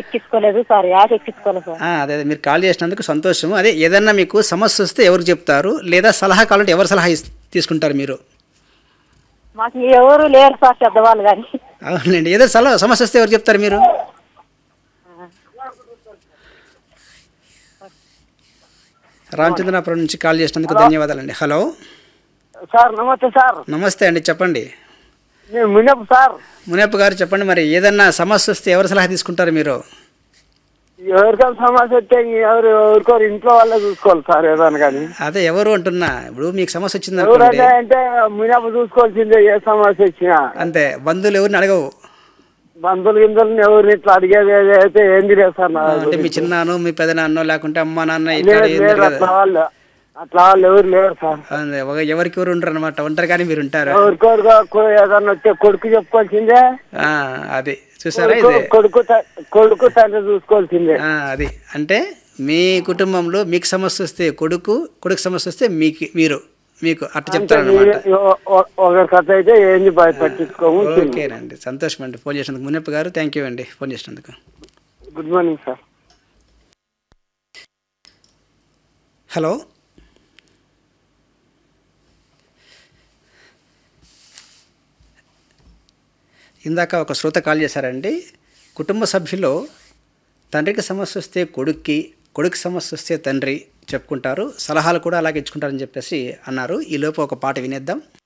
ఎక్కించుకోలేదు sir app ఎక్కించుకోలేదు sir ఆ, అదే అదే మీరు కాల్ చేసినందుకు సంతోషం అదే ఏదన్నా మీకు సమస్య వస్తే ఎవరికి చెప్తారు లేదా సలహా కావాలంటే ఎవరు సలహా ఇస్- తీసుకుంటారు మీరు మాకు ఎవరు లేరు సార్ పెద్దవాళ్ళు కానీ అవునండి ఏదో సలహా సమస్య వస్తే ఎవరు చెప్తారు మీరు రామచంద్రాపురం నుంచి కాల్ చేసినందుకు ధన్యవాదాలండి హలో సార్ నమస్తే సార్ నమస్తే అండి చెప్పండి నేను మునపు సార్ మునప్ప గారు చెప్పండి మరి ఏదన్నా సమస్య వస్తే ఎవరు సలహా తీసుకుంటారు మీరు ఎవరికైనా సమస్య వస్తే ఎవరు ఎవరికోరు ఇంట్లో వాళ్ళే చూసుకోవాలి సార్ ఏదైనా కానీ అదే ఎవరు అంటున్నా ఇప్పుడు మీకు సమస్య వచ్చింది ఎవరైనా అనుకోండి అంటే మునపు చూసుకోవాల్సిందే ఏ సమస్య వచ్చినా అంతే బంధువులు ఎవరిని అడగవు బంధువులు గింజలు ఎవరిని ఇట్లా అడిగేది ఏది అయితే ఏంది లేదు సార్ నా అంటే మీ చిన్నాను మీ పెదనాన్నో లేకుంటే అమ్మ నాన్న ఇట్లా లేదు ఏం లేదు తెలియదు. అట్లా వాళ్ళు అట్లా వాళ్ళు ఎవరు లేరు సార్ అదే, ఒక- ఎవరికి ఎవరు ఉంటారు అనమాట ఉంటారు కానీ మీరు ఉంటారు ఎవరికోరుగా కొ- ఏదన్నా వస్తే కొడుకు చెప్పుకోవాల్సిందే ఆ, అది చూసారా కొడుకు ఇది కొడుకు త- కొడుకు తండ్రి చూసుకోవాల్సిందే ఆ, అది అంటే మీ కుటుంబంలో మీకు సమస్య వస్తే కొడుకు కొడుకు సమస్య వస్తే మీకు మీరు మీకు అట్ట చెప్తారనమాట ఒ- ఒ- ఒకరి కథ అయితే ఏంది భయ పట్టించుకోము ఓకేనండి సంతోషం అండి ఫోన్ చేసినందుకు మునప్ప గారు థ్యాంక్ యూ అండి ఫోన్ చేసినందుకు గుడ్ మార్నింగ్ సార్ హలో ఇందాక ఒక శ్రోత కాల్ చేశారండి కుటుంబ సభ్యులో తండ్రికి సమస్య వస్తే కొడుక్కి కొడుకు సమస్య వస్తే తండ్రి చెప్పుకుంటారు సలహాలు కూడా అలాగే ఇచ్చుకుంటారని చెప్పేసి అన్నారు ఈలోపు ఒక పాట వినేద్దాం